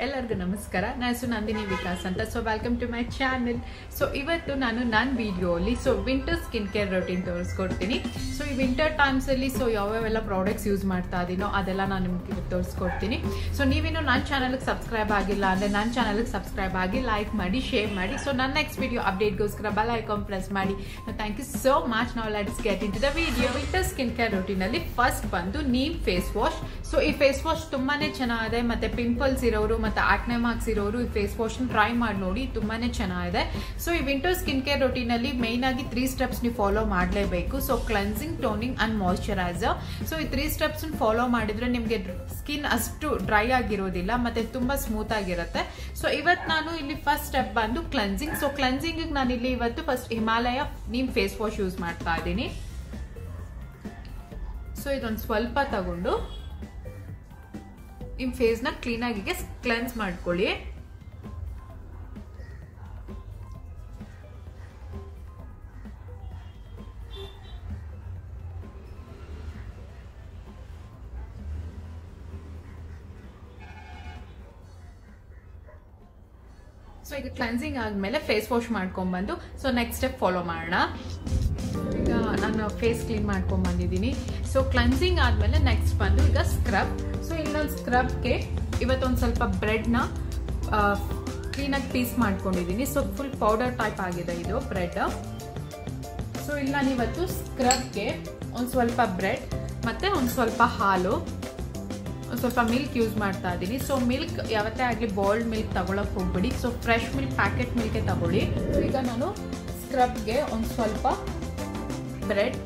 ಎಲ್ಲರಿಗೂ ನಮಸ್ಕಾರ ನಾನು ಹೆಸರು ನಂದಿನಿ ವಿಕಾಸ್ ಅಂತ so welcome to my channel so ಇವತ್ತು ನಾನು ನನ್ನ ವಿಡಿಯೋಲಿ so winter skin care routine ತೋರಿಸ್ಕೊಡ್ತೀನಿ ಸೊ ಈ ವಿಂಟರ್ ಟೈಮ್ಸಲ್ಲಿ ಸೊ ಯಾವ್ಯಾವೆಲ್ಲ ಪ್ರಾಡಕ್ಟ್ಸ್ ಯೂಸ್ ಮಾಡ್ತಾ ಇದೀನೋ ಅದೆಲ್ಲ ನಾನು ನಿಮ್ಗೆ ತೋರಿಸ್ಕೊಡ್ತೀನಿ ಸೊ ನೀವೇನು ನನ್ನ ಚಾನಲ್ಗೆ ಸಬ್ಸ್ಕ್ರೈಬ್ ಆಗಿಲ್ಲ ಅಂದರೆ ನನ್ನ ಚಾನಲ್ಗೆ ಸಬ್ಸ್ಕ್ರೈಬ್ ಆಗಿ ಲೈಕ್ ಮಾಡಿ ಶೇರ್ ಮಾಡಿ ಸೊ ನನ್ನ ನೆಕ್ಸ್ಟ್ ವಿಡಿಯೋ ಅಪ್ಡೇಟ್ಗೋಸ್ಕರ ಬೆಲ್ ಐಕಾನ್ ಪ್ರೆಸ್ ಮಾಡಿ ಥ್ಯಾಂಕ್ ಯು ಸೋ ಮಚ್ ನಾವು let's get into the video winter skin care ರೊಟೀನಲ್ಲಿ ಫಸ್ಟ್ ಬಂದು ನೀಮ್ ಫೇಸ್ ವಾಶ್ ಸೊ ಈ ಫೇಸ್ ವಾಶ್ ತುಂಬಾನೇ ಚೆನ್ನಾಗಿದೆ ಮತ್ತೆ ಪಿಂಪಲ್ಸ್ ಇರೋರು ಮತ್ತೆ ಆಕ್ನೆ ಮಾರ್ಕ್ಸ್ ಇರೋರು ಈ ಫೇಸ್ ವಾಶ್ ಟ್ರೈ ಮಾಡಿ ನೋಡಿ ತುಂಬಾನೇ ಚೆನ್ನಾಗಿದೆ ಸೊ ಈ ವಿಂಟರ್ ಸ್ಕಿನ್ ಕೇರ್ ರೊಟೀನ್ ಅಲ್ಲಿ ಮೇನ್ ಆಗಿ ತ್ರೀ ಸ್ಟೆಪ್ಸ್ ನೀವು ಫಾಲೋ ಮಾಡಲೇಬೇಕು so cleansing toning and moisturiser so ಈ ತ್ರೀ ಸ್ಟೆಪ್ಸ್ ಫಾಲೋ ಮಾಡಿದ್ರೆ ನಿಮಗೆ ಸ್ಕಿನ್ ಅಷ್ಟು ಡ್ರೈ ಆಗಿರೋದಿಲ್ಲ ಮತ್ತೆ ತುಂಬಾ ಸ್ಮೂತ್ ಆಗಿರುತ್ತೆ ಸೊ ಇವತ್ತು ನಾನು ಇಲ್ಲಿ ಫಸ್ಟ್ ಸ್ಟೆಪ್ ಬಂದು ಕ್ಲೆನ್ಸಿಂಗ್ ಸೊ ಕ್ಲೆನ್ಸಿಂಗ್ ನಾನು ಇಲ್ಲಿ ಇವತ್ತು first Himalaya neem face wash use ಮಾಡ್ತಾ ಇದ್ದೀನಿ ಸೊ ಇದೊಂದು ಸ್ವಲ್ಪ ತಗೊಂಡು ನಿಮ್ಮ ಫೇಸ್ನ ಕ್ಲೀನಾಗಿ ಕ್ಲೆನ್ಸ್ ಮಾಡ್ಕೊಳ್ಳಿ ಸೊ ಈಗ ಕ್ಲೆನ್ಸಿಂಗ್ ಆದ್ಮೇಲೆ ಫೇಸ್ ವಾಶ್ ಮಾಡ್ಕೊಂಡ್ಬಂದು ಸೊ ನೆಕ್ಸ್ಟ್ ಸ್ಟೆಪ್ ಫಾಲೋ ಮಾಡೋಣ ಈಗ ನಾನು ಫೇಸ್ ಕ್ಲೀನ್ ಮಾಡ್ಕೊಂಡ್ ಬಂದಿದ್ದೀನಿ ಸೊ ಕ್ಲೆನ್ಸಿಂಗ್ ಆದ್ಮೇಲೆ ನೆಕ್ಸ್ಟ್ ಬಂದು ಈಗ ಸ್ಕ್ರಬ್ ಸೊ ಇಲ್ಲೊಂದು ಸ್ಕ್ರಬ್ಗೆ ಇವತ್ತೊಂದು ಸ್ವಲ್ಪ ಬ್ರೆಡ್ನ ಕ್ಲೀನಾಗಿ ಪೀಸ್ ಮಾಡ್ಕೊಂಡಿದ್ದೀನಿ ಸೊ ಫುಲ್ ಪೌಡರ್ ಟೈಪ್ ಆಗಿದೆ ಇದು ಬ್ರೆಡ್ ಸೊ ಇಲ್ಲಿ ನಾನು ಇವತ್ತು ಸ್ಕ್ರಬ್ಗೆ ಒಂದು ಸ್ವಲ್ಪ ಬ್ರೆಡ್ ಮತ್ತೆ ಒಂದು ಸ್ವಲ್ಪ ಹಾಲು ಒಂದು ಸ್ವಲ್ಪ ಮಿಲ್ಕ್ ಯೂಸ್ ಮಾಡ್ತಾ ಇದ್ದೀನಿ ಸೊ ಮಿಲ್ಕ್ ಯಾವತ್ತೇ ಆಗಲಿ ಬಾಲ್ಡ್ ಮಿಲ್ಕ್ ತಗೊಳಕ್ ಹೋಗ್ಬಿಡಿ ಸೊ ಫ್ರೆಶ್ ಮಿಲ್ಕ್ ಪ್ಯಾಕೆಟ್ ಮಿಲ್ಕೆ ತಗೊಳ್ಳಿ ಈಗ ನಾನು ಸ್ಕ್ರಬ್ಗೆ ಒಂದು ಸ್ವಲ್ಪ ಬ್ರೆಡ್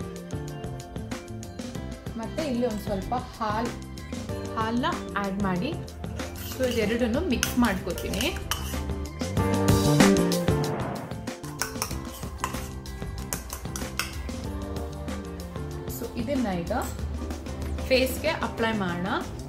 ಮತ್ತೆ ಇಲ್ಲಿ ಒಂದು ಸ್ವಲ್ಪ ಹಾಲು ಹಾಲನ್ನ ಆ್ಯಡ್ ಮಾಡಿ ಸೊ ಇದೆರಡನ್ನು ಮಿಕ್ಸ್ ಮಾಡ್ಕೋತೀನಿ ಸೊ ಇದನ್ನ ಈಗ ಫೇಸ್ಗೆ ಅಪ್ಲೈ ಮಾಡೋಣ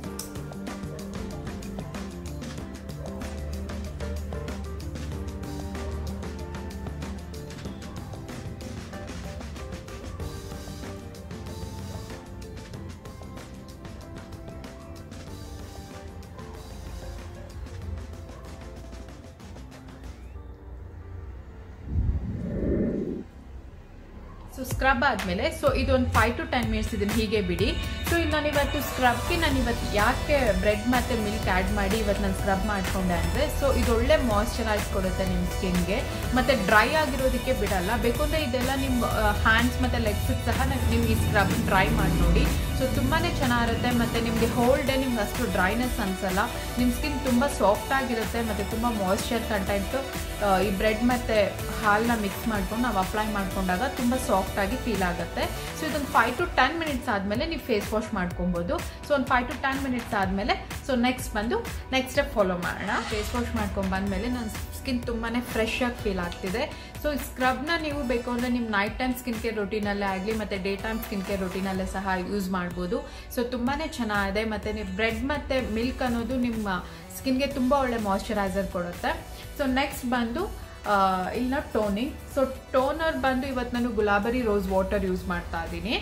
ಸೊ ಸ್ಕ್ರಬ್ ಆದಮೇಲೆ ಸೊ ಇದೊಂದು ಫೈವ್ ಟು ಟೆನ್ ಮಿನಿಟ್ಸ್ ಇದನ್ನ ಹೀಗೆ ಬಿಡಿ ಸೊ ಇನ್ನು ನಾನು ಇವತ್ತು ಸ್ಕ್ರಬ್ಗೆ ನಾನು ಇವತ್ತು ಯಾಕೆ ಬ್ರೆಡ್ ಮತ್ತು ಮಿಲ್ಕ್ ಆ್ಯಡ್ ಮಾಡಿ ಇವತ್ತು ನಾನು ಸ್ಕ್ರಬ್ ಮಾಡ್ಕೊಂಡೆ ಅಂದರೆ ಸೊ ಇದು ಒಳ್ಳೆ ಮಾಯ್ಶ್ಚರೈಸ್ ಕೊಡುತ್ತೆ ನಿಮ್ಮ ಸ್ಕಿನ್ಗೆ ಮತ್ತು ಡ್ರೈ ಆಗಿರೋದಕ್ಕೆ ಬಿಡಲ್ಲ ಬೇಕು ಅಂದರೆ ಇದೆಲ್ಲ ನಿಮ್ಮ ಹ್ಯಾಂಡ್ಸ್ ಮತ್ತು ಲೆಗ್ಸಿಗೆ ಸಹ ನೀವು ಈ ಸ್ಕ್ರಬ್ ಟ್ರೈ ಮಾಡಿ ನೋಡಿ ಸೊ ತುಂಬಾ ಚೆನ್ನಾಗಿರುತ್ತೆ ಮತ್ತು ನಿಮಗೆ ಹೋಲ್ ಡೇ ನಿಮ್ಗೆ ಅಷ್ಟು ಡ್ರೈನೆಸ್ ಅನಿಸಲ್ಲ ನಿಮ್ಮ ಸ್ಕಿನ್ ತುಂಬ ಸಾಫ್ಟ್ ಆಗಿರುತ್ತೆ ಮತ್ತು ತುಂಬ ಮಾಯ್ಶ್ಚರ್ ಕಂಟೆಂಟು ಈ ಬ್ರೆಡ್ ಮತ್ತು ಹಾಲನ್ನ ಮಿಕ್ಸ್ ಮಾಡ್ಕೊಂಡು ನಾವು ಅಪ್ಲೈ ಮಾಡ್ಕೊಂಡಾಗ ತುಂಬ ಸಾಫ್ಟ್ ಆಗಿ ಫೀಲ್ ಆಗುತ್ತೆ ಸೊ ಇದೊಂದು ಫೈವ್ ಟು ಟೆನ್ ಮಿನಿಟ್ಸ್ ಆದಮೇಲೆ ನೀವು ಫೇಸ್ ವಾಶ್ ಮಾಡ್ಕೊಬೋದು ಸೊ ಒಂದು ಫೈವ್ ಟು ಟೆನ್ ಮಿನಿಟ್ಸ್ ಆದಮೇಲೆ ಸೊ ನೆಕ್ಸ್ಟ್ ಬಂದು ನೆಕ್ಸ್ಟ್ ಸ್ಟೆಪ್ ಫಾಲೋ ಮಾಡೋಣ ಫೇಸ್ ವಾಶ್ ಮಾಡ್ಕೊಂಡು ಬಂದಮೇಲೆ ನನ್ನ ಸ್ಕಿನ್ ತುಂಬಾ ಫ್ರೆಶ್ ಆಗಿ ಫೀಲ್ ಆಗ್ತಿದೆ ಸೊ ಈ ಸ್ಕ್ರಬ್ನ ನೀವು ಬೇಕು ಅಂದರೆ ನಿಮ್ಮ ನೈಟ್ ಟೈಮ್ ಸ್ಕಿನ್ ಕೇರ್ ರೊಟೀನಲ್ಲೇ ಆಗಲಿ ಮತ್ತು ಡೇ ಟೈಮ್ ಸ್ಕಿನ್ ಕೇರ್ ರೊಟೀನಲ್ಲೇ ಸಹ ಯೂಸ್ ಮಾಡ್ಬೋದು ಸೊ ತುಂಬಾ ಚೆನ್ನಾಗಿದೆ ಮತ್ತು ನೀವು ಬ್ರೆಡ್ ಮತ್ತು ಮಿಲ್ಕ್ ಅನ್ನೋದು ನಿಮ್ಮ ಸ್ಕಿನ್ಗೆ ತುಂಬ ಒಳ್ಳೆ ಮಾಯ್ಶ್ಚರೈಸರ್ ಕೊಡುತ್ತೆ ಸೊ ನೆಕ್ಸ್ಟ್ ಬಂದು ಇಲ್ಲ ಟೋನಿಂಗ್ ಸೊ ಟೋನರ್ ಬಂದು ಇವತ್ತು ನಾನು ಗುಲಾಬರಿ ರೋಸ್ ವಾಟರ್ ಯೂಸ್ ಮಾಡ್ತಾ ಇದ್ದೀನಿ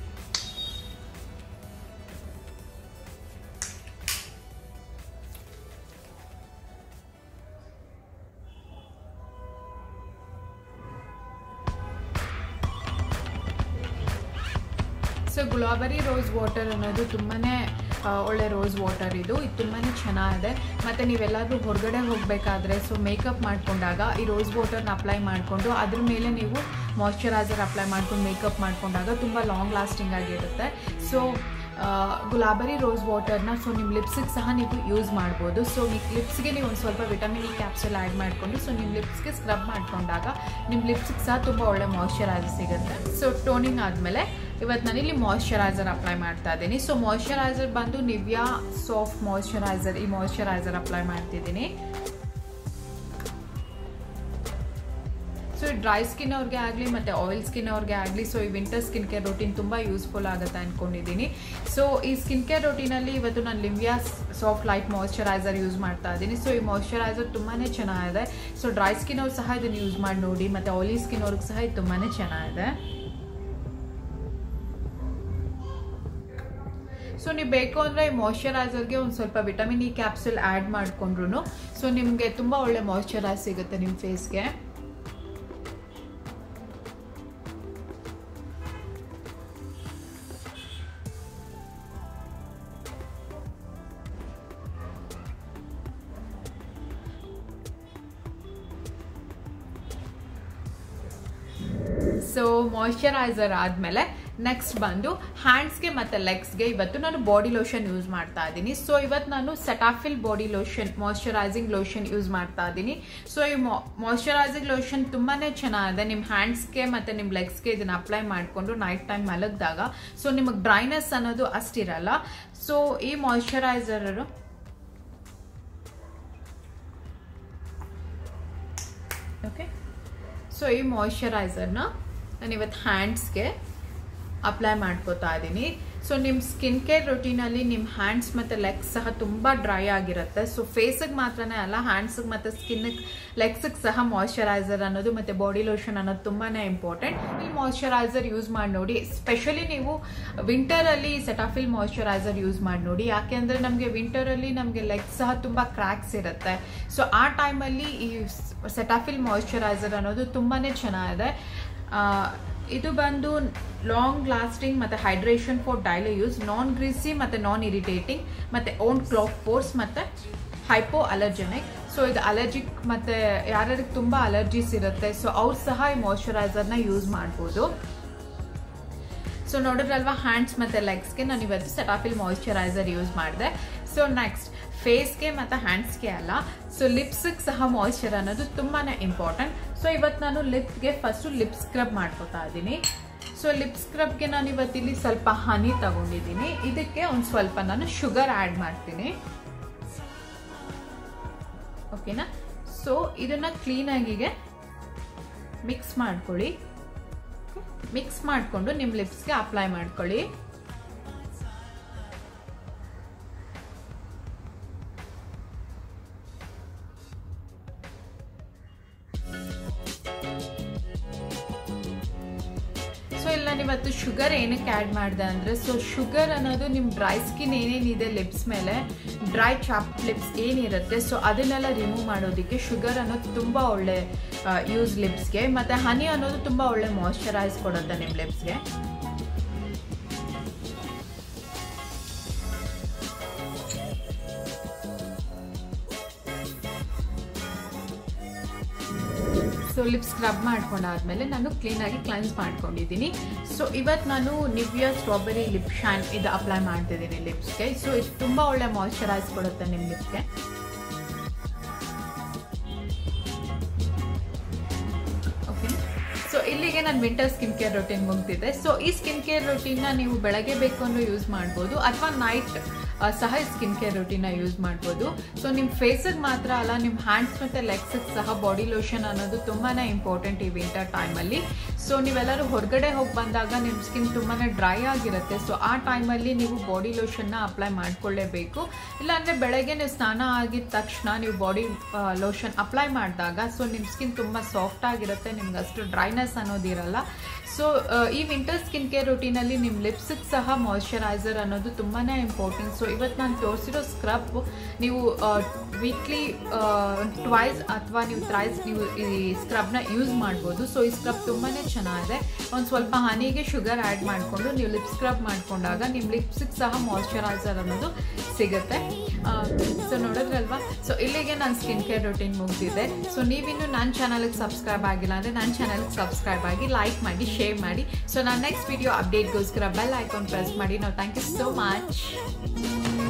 ಸೊ ಗುಲಾಬರಿ ರೋಸ್ ವಾಟರ್ ಅನ್ನೋದು ತುಂಬಾ ಒಳ್ಳೆ ರೋಸ್ ವಾಟರ್ ಇದು ಇದು ತುಂಬಾ ಚೆನ್ನಾಗಿದೆ ಮತ್ತು ನೀವೆಲ್ಲಾದರೂ ಹೊರಗಡೆ ಹೋಗಬೇಕಾದ್ರೆ ಸೊ ಮೇಕಪ್ ಮಾಡಿಕೊಂಡಾಗ ಈ ರೋಸ್ ವಾಟರ್ನ ಅಪ್ಲೈ ಮಾಡಿಕೊಂಡು ಅದ್ರ ಮೇಲೆ ನೀವು ಮಾಯ್ಶ್ಚರೈಸರ್ ಅಪ್ಲೈ ಮಾಡ್ಕೊಂಡು ಮೇಕಪ್ ಮಾಡಿಕೊಂಡಾಗ ತುಂಬ ಲಾಂಗ್ ಲಾಸ್ಟಿಂಗ್ ಆಗಿರುತ್ತೆ ಸೊ ಗುಲಾಬರಿ ರೋಸ್ ವಾಟರ್ನ ಸೊ ನಿಮ್ಮ ಲಿಪ್ಸಿಗೆ ಸಹ ನೀವು ಯೂಸ್ ಮಾಡ್ಬೋದು ಸೊ ನಿಮ್ಮ ಲಿಪ್ಸ್ಗೆ ನೀವು ಒಂದು ಸ್ವಲ್ಪ ವಿಟಮಿನ್ ಇ ಕ್ಯಾಪ್ಸೂಲ್ ಆ್ಯಡ್ ಮಾಡಿಕೊಂಡು ಸೊ ನಿಮ್ಮ ಲಿಪ್ಸ್ಗೆ ಸ್ಕ್ರಬ್ ಮಾಡ್ಕೊಂಡಾಗ ನಿಮ್ಮ ಲಿಪ್ಸಿಗೆ ಸಹ ತುಂಬ ಒಳ್ಳೆ ಮಾಯ್ಶ್ಚರೈಸರ್ ಸಿಗುತ್ತೆ ಸೊ ಟೋನಿಂಗ್ ಆದಮೇಲೆ ಇವತ್ತು ನಾನಿಲ್ಲಿ ಮಾಯ್ಶ್ಚರೈಸರ್ ಅಪ್ಲೈ ಮಾಡ್ತಾ ಇದ್ದೀನಿ ಸೊ ಮಾಯ್ಶ್ಚರೈಸರ್ ಬಂದು ನಿವ್ಯಾ ಸಾಫ್ಟ್ ಮಾಯ್ಶ್ಚರೈಸರ್ ಈ ಮಾಯ್ಶ್ಚರೈಸರ್ ಅಪ್ಲೈ ಮಾಡ್ತಿದ್ದೀನಿ ಸೊ ಡ್ರೈ ಸ್ಕಿನ್ ಅವ್ರಿಗೆ ಆಗಲಿ ಮತ್ತು ಆಯಿಲ್ ಸ್ಕಿನ್ ಅವ್ರಿಗೆ ಆಗಲಿ ಸೊ ಈ ವಿಂಟರ್ ಸ್ಕಿನ್ ಕೇರ್ ರೊಟೀನ್ ತುಂಬ ಯೂಸ್ಫುಲ್ ಆಗುತ್ತೆ ಅಂದ್ಕೊಂಡಿದ್ದೀನಿ ಸೊ ಈ ಸ್ಕಿನ್ ಕೇರ್ ರೊಟೀನಲ್ಲಿ ಇವತ್ತು ನಾನು ಲಿಮ್ಯಾ ಸಾಫ್ಟ್ ಲೈಟ್ ಮಾಯ್ಶ್ಚರೈಸರ್ ಯೂಸ್ ಮಾಡ್ತಾ ಇದ್ದೀನಿ ಸೊ ಈ ಮಾಯ್ಶ್ಚರೈಸರ್ ತುಂಬಾ ಚೆನ್ನಾಗಿದೆ ಸೊ ಡ್ರೈ ಸ್ಕಿನ್ ಅವ್ರು ಸಹ ಇದನ್ನು ಯೂಸ್ ಮಾಡಿ ನೋಡಿ ಮತ್ತು ಆಯಿಲಿ ಸ್ಕಿನ್ ಅವ್ರಿಗೆ ಸಹ ಇದು ತುಂಬಾ ಚೆನ್ನಾಗಿದೆ ಸೊ ನೀವು ಬೇಕು ಅಂದರೆ ಈ ಮಾಯ್ಶ್ಚರೈಸರ್ಗೆ ಒಂದು ಸ್ವಲ್ಪ ವಿಟಮಿನ್ ಇ ಕ್ಯಾಪ್ಸುಲ್ ಆ್ಯಡ್ ಮಾಡಿಕೊಂಡ್ರು ಸೊ ನಿಮಗೆ ತುಂಬ ಒಳ್ಳೆ ಮಾಯ್ಶ್ಚರೈಸ್ ಸಿಗುತ್ತೆ ನಿಮ್ಮ ಫೇಸ್ಗೆ ಸೊ ಮಾಯ್ಶ್ಚರೈಸರ್ ಆದಮೇಲೆ ನೆಕ್ಸ್ಟ್ ಬಂದು ಹ್ಯಾಂಡ್ಸ್ಗೆ ಮತ್ತು ಲೆಗ್ಸ್ಗೆ ಇವತ್ತು ನಾನು ಬಾಡಿ ಲೋಷನ್ ಯೂಸ್ ಮಾಡ್ತಾ ಇದ್ದೀನಿ ಸೊ ಇವತ್ತು ನಾನು Cetaphil body lotion moisturising lotion use ಮಾಡ್ತಾ ಇದ್ದೀನಿ ಸೊ ಈ ಮಾಯ್ಶ್ಚರೈಸಿಂಗ್ ಲೋಷನ್ ತುಂಬಾ ಚೆನ್ನಾಗಿದೆ ನಿಮ್ಮ ಹ್ಯಾಂಡ್ಸ್ಗೆ ಮತ್ತು ನಿಮ್ಮ ಲೆಗ್ಸ್ಗೆ ಇದನ್ನು ಅಪ್ಲೈ ಮಾಡಿಕೊಂಡು ನೈಟ್ ಟೈಮ್ ಮಲಗಿದಾಗ ಸೊ ನಿಮಗೆ ಡ್ರೈನೆಸ್ ಅನ್ನೋದು ಅಷ್ಟಿರಲ್ಲ ಸೊ ಈ ಮಾಯ್ಶ್ಚರೈಸರು ಓಕೆ ಸೊ ಈ ಮಾಯ್ಶ್ಚರೈಸರ್ನ ನಾನು ಇವತ್ತು ಹ್ಯಾಂಡ್ಸ್ಗೆ ಅಪ್ಲೈ ಮಾಡ್ಕೋತಾ ಇದ್ದೀನಿ ಸೊ ನಿಮ್ಮ ಸ್ಕಿನ್ ಕೇರ್ ರೊಟೀನಲ್ಲಿ ನಿಮ್ಮ ಹ್ಯಾಂಡ್ಸ್ ಮತ್ತು ಲೆಗ್ಸ್ ಸಹ ತುಂಬ ಡ್ರೈ ಆಗಿರುತ್ತೆ ಸೊ ಫೇಸಿಗೆ ಮಾತ್ರನೇ ಅಲ್ಲ ಹ್ಯಾಂಡ್ಸಿಗೆ ಮತ್ತು ಸ್ಕಿನ್ನಿಗೆ ಲೆಗ್ಸಿಗೆ ಸಹ ಮಾಯ್ಶ್ಚರೈಸರ್ ಅನ್ನೋದು ಮತ್ತು ಬಾಡಿ ಲೋಷನ್ ಅನ್ನೋದು ತುಂಬಾ ಇಂಪಾರ್ಟೆಂಟ್ ಈ ಮಾಯ್ಶ್ಚರೈಸರ್ ಯೂಸ್ ಮಾಡಿ ನೋಡಿ ಸ್ಪೆಷಲಿ ನೀವು ವಿಂಟರಲ್ಲಿ ಸೆಟಾಫಿಲ್ ಮಾಯ್ಶ್ಚರೈಸರ್ ಯೂಸ್ ಮಾಡಿ ನೋಡಿ ಯಾಕೆಂದರೆ ನಮಗೆ ವಿಂಟರಲ್ಲಿ ನಮಗೆ ಲೆಗ್ಸ್ ಸಹ ತುಂಬ ಕ್ರ್ಯಾಕ್ಸ್ ಇರುತ್ತೆ ಸೊ ಆ ಟೈಮಲ್ಲಿ ಈ ಸೆಟಾಫಿಲ್ ಮಾಯ್ಶ್ಚರೈಸರ್ ಅನ್ನೋದು ತುಂಬಾ ಚೆನ್ನಾಗಿದೆ ಇದು ಬಂದು ಲಾಂಗ್ ಲಾಸ್ಟಿಂಗ್ ಮತ್ತು hydration for daily use non greasy ಮತ್ತು ನಾನ್ ಇರಿಟೇಟಿಂಗ್ ಮತ್ತು ಓನ್ ಕ್ಲಾಕ್ ಪೋರ್ಸ್ ಮತ್ತು ಹೈಪೋ ಅಲರ್ಜೆನಿಕ್ ಸೊ ಇದು ಅಲರ್ಜಿಕ್ ಮತ್ತು ಯಾರ್ಯಾರಿಗೆ ತುಂಬ ಅಲರ್ಜೀಸ್ ಇರುತ್ತೆ ಸೊ ಅವ್ರು ಸಹ ಈ ಮಾಯ್ಶ್ಚರೈಸರ್ನ ಯೂಸ್ ಮಾಡ್ಬೋದು ಸೊ ನೋಡಿದ್ರಲ್ವಾ ಹ್ಯಾಂಡ್ಸ್ ಮತ್ತು ಲೆಗ್ಸ್ಗೆ ನಾನು ಇವತ್ತು ಸೆಟಾಫಿಲ್ ಮಾಯ್ಶ್ಚರೈಸರ್ ಯೂಸ್ ಮಾಡಿದೆ ಸೊ ನೆಕ್ಸ್ಟ್ ಫೇಸ್ಗೆ ಮತ್ತು ಹ್ಯಾಂಡ್ಸ್ಗೆ ಅಲ್ಲ ಸೊ ಲಿಪ್ಸಿಗೆ ಸಹ ಮಾಯ್ಶ್ಚರ್ ಅನ್ನೋದು ತುಂಬಾ ಇಂಪಾರ್ಟೆಂಟ್ ಸೊ ಇವತ್ತು ನಾನು ಲಿಪ್ಗೆ ಫಸ್ಟು ಲಿಪ್ ಸ್ಕ್ರಬ್ ಮಾಡ್ಕೋತಾ ಇದ್ದೀನಿ ಸೊ ಲಿಪ್ ಸ್ಕ್ರಬ್ಗೆ ನಾನು ಇವತ್ತಿಲ್ಲಿ ಸ್ವಲ್ಪ ಹನಿ ತಗೊಂಡಿದ್ದೀನಿ ಇದಕ್ಕೆ ಒಂದು ಸ್ವಲ್ಪ ನಾನು ಶುಗರ್ ಆ್ಯಡ್ ಮಾಡ್ತೀನಿ ಓಕೆನಾ ಸೊ ಇದನ್ನ ಕ್ಲೀನಾಗಿಗೆ ಮಿಕ್ಸ್ ಮಾಡ್ಕೊಳ್ಳಿ ಮಿಕ್ಸ್ ಮಾಡಿಕೊಂಡು ನಿಮ್ಮ ಲಿಪ್ಸ್ಗೆ ಅಪ್ಲೈ ಮಾಡ್ಕೊಳ್ಳಿ ಸೊ ಇಲ್ಲಿ ನಾನು ಇವತ್ತು ಶುಗರ್ ಏನಕ್ಕೆ ಆ್ಯಡ್ ಮಾಡಿದೆ ಅಂದರೆ ಸೊ ಶುಗರ್ ಅನ್ನೋದು ನಿಮ್ಮ ಡ್ರೈ ಸ್ಕಿನ್ ಏನೇನಿದೆ ಲಿಪ್ಸ್ ಮೇಲೆ ಡ್ರೈ ಚಾಪ್ ಲಿಪ್ಸ್ ಏನಿರುತ್ತೆ ಸೊ ಅದನ್ನೆಲ್ಲ ರಿಮೂವ್ ಮಾಡೋದಕ್ಕೆ ಶುಗರ್ ಅನ್ನೋದು ತುಂಬ ಒಳ್ಳೆ ಯೂಸ್ ಲಿಪ್ಸ್ಗೆ ಮತ್ತು ಹನಿ ಅನ್ನೋದು ತುಂಬ ಒಳ್ಳೆ ಮಾಯ್ಶ್ಚರೈಸ್ ಕೊಡುತ್ತೆ ನಿಮ್ಮ ಲಿಪ್ಸ್ಗೆ ಸೊ ಲಿಪ್ ಸ್ಕ್ರಬ್ ಮಾಡ್ಕೊಂಡಾದ್ಮೇಲೆ ನಾನು ಕ್ಲೀನಾಗಿ ಕ್ಲೈನ್ಸ್ ಮಾಡ್ಕೊಂಡಿದ್ದೀನಿ ಸೊ ಇವತ್ತು ನಾನು ನಿವ್ಯ ಸ್ಟ್ರಾಬೆರಿ ಲಿಪ್ ಶೈನ್ ಇದು ಅಪ್ಲೈ ಮಾಡ್ತಿದ್ದೀನಿ ಲಿಪ್ಸ್ಗೆ ಸೊ ಇದು ತುಂಬ ಒಳ್ಳೆ ಮಾಯ್ಶ್ಚರೈಸ್ ಕೊಡುತ್ತೆ ನಿಮ್ಮ ಲಿಪ್ಸ್ಗೆ ಓಕೆ ಸೊ ಇಲ್ಲಿಗೆ ನಾನು ವಿಂಟರ್ ಸ್ಕಿನ್ ಕೇರ್ ರೊಟೀನ್ ಮುಗ್ದಿದೆ ಸೊ ಈ ಸ್ಕಿನ್ ಕೇರ್ ರೊಟೀನ್ನ ನೀವು ಬೆಳಗ್ಗೆ ಬೇಕು ಅಂದ್ರೆ ಯೂಸ್ ಮಾಡ್ಬೋದು ಅಥವಾ ನೈಟ್ ಸಹ ಸ್ಕಿನ್ ಕೇರ್ ರೊಟೀನ ಯೂಸ್ ಮಾಡ್ಬೋದು ಸೊ ನಿಮ್ಮ ಫೇಸಿಗೆ ಮಾತ್ರ ಅಲ್ಲ ನಿಮ್ಮ ಹ್ಯಾಂಡ್ಸ್ ಮತ್ತು ಲೆಗ್ಸಿಗೆ ಸಹ ಬಾಡಿ ಲೋಷನ್ ಅನ್ನೋದು ತುಂಬಾ ಇಂಪಾರ್ಟೆಂಟ್ ಈ ವಿಂಟರ್ ಟೈಮಲ್ಲಿ ಸೊ ನೀವೆಲ್ಲರೂ ಹೊರಗಡೆ ಹೋಗಿ ಬಂದಾಗ ನಿಮ್ಮ ಸ್ಕಿನ್ ತುಂಬಾ ಡ್ರೈ ಆಗಿರುತ್ತೆ ಸೊ ಆ ಟೈಮಲ್ಲಿ ನೀವು ಬಾಡಿ ಲೋಷನ್ನ ಅಪ್ಲೈ ಮಾಡ್ಕೊಳ್ಳೇಬೇಕು ಇಲ್ಲಾಂದರೆ ಬೆಳಗ್ಗೆ ನೀವು ಸ್ನಾನ ಆಗಿದ ತಕ್ಷಣ ನೀವು ಬಾಡಿ ಲೋಷನ್ ಅಪ್ಲೈ ಮಾಡಿದಾಗ ಸೊ ನಿಮ್ಮ ಸ್ಕಿನ್ ತುಂಬ ಸಾಫ್ಟ್ ಆಗಿರುತ್ತೆ ನಿಮ್ಗೆ ಅಷ್ಟು ಡ್ರೈನೆಸ್ ಅನ್ನೋದಿರಲ್ಲ ಸೊ ಈ ವಿಂಟರ್ ಸ್ಕಿನ್ ಕೇರ್ ರೊಟೀನಲ್ಲಿ ನಿಮ್ಮ ಲಿಪ್ಸಿಗೆ ಸಹ ಮಾಯ್ಶ್ಚರೈಸರ್ ಅನ್ನೋದು ತುಂಬಾ ಇಂಪಾರ್ಟೆಂಟ್ ಸೊ ಇವತ್ತು ನಾನು ತೋರಿಸಿರೋ ಸ್ಕ್ರಬ್ ನೀವು ವೀಕ್ಲಿ ಟ್ವೈಸ್ ಅಥವಾ ನೀವು ಥ್ರೈಸ್ ನೀವು ಈ ಸ್ಕ್ರಬ್ನ ಯೂಸ್ ಮಾಡ್ಬೋದು ಸೊ ಈ ಸ್ಕ್ರಬ್ ತುಂಬಾ ಚೆನ್ನಾಗಿದೆ ಒಂದು ಸ್ವಲ್ಪ ಹನಿಗೆ ಶುಗರ್ ಆ್ಯಡ್ ಮಾಡಿಕೊಂಡು ನೀವು ಲಿಪ್ ಸ್ಕ್ರಬ್ ಮಾಡಿಕೊಂಡಾಗ ನಿಮ್ಮ ಲಿಪ್ಸಿಗೆ ಸಹ ಮಾಯ್ಶ್ಚರೈಸರ್ ಅನ್ನೋದು ಸಿಗುತ್ತೆ ಸೊ ನೋಡಿದ್ರಲ್ವಾ ಸೊ ಇಲ್ಲಿಗೆ ನನ್ನ ಸ್ಕಿನ್ ಕೇರ್ ರೊಟೀನ್ ಮುಗಿದಿದೆ ಸೊ ನೀವಿನ್ನು ನನ್ನ ಚಾನಲ್ಗೆ ಸಬ್ಸ್ಕ್ರೈಬ್ ಆಗಿಲ್ಲ ಅಂದರೆ ನನ್ನ ಚಾನಲ್ಗೆ ಸಬ್ಸ್ಕ್ರೈಬ್ ಆಗಿ ಲೈಕ್ ಮಾಡಿ ಶೇರ್ ಮಾಡಿ ಸೊ ನಾನು ನೆಕ್ಸ್ಟ್ ವಿಡಿಯೋ ಅಪ್ಡೇಟ್ಗೋಸ್ಕರ ಬೆಲ್ ಐಕಾನ್ ಪ್ರೆಸ್ ಮಾಡಿ ನಾವು ಥ್ಯಾಂಕ್ ಯು ಸೋ ಮಚ್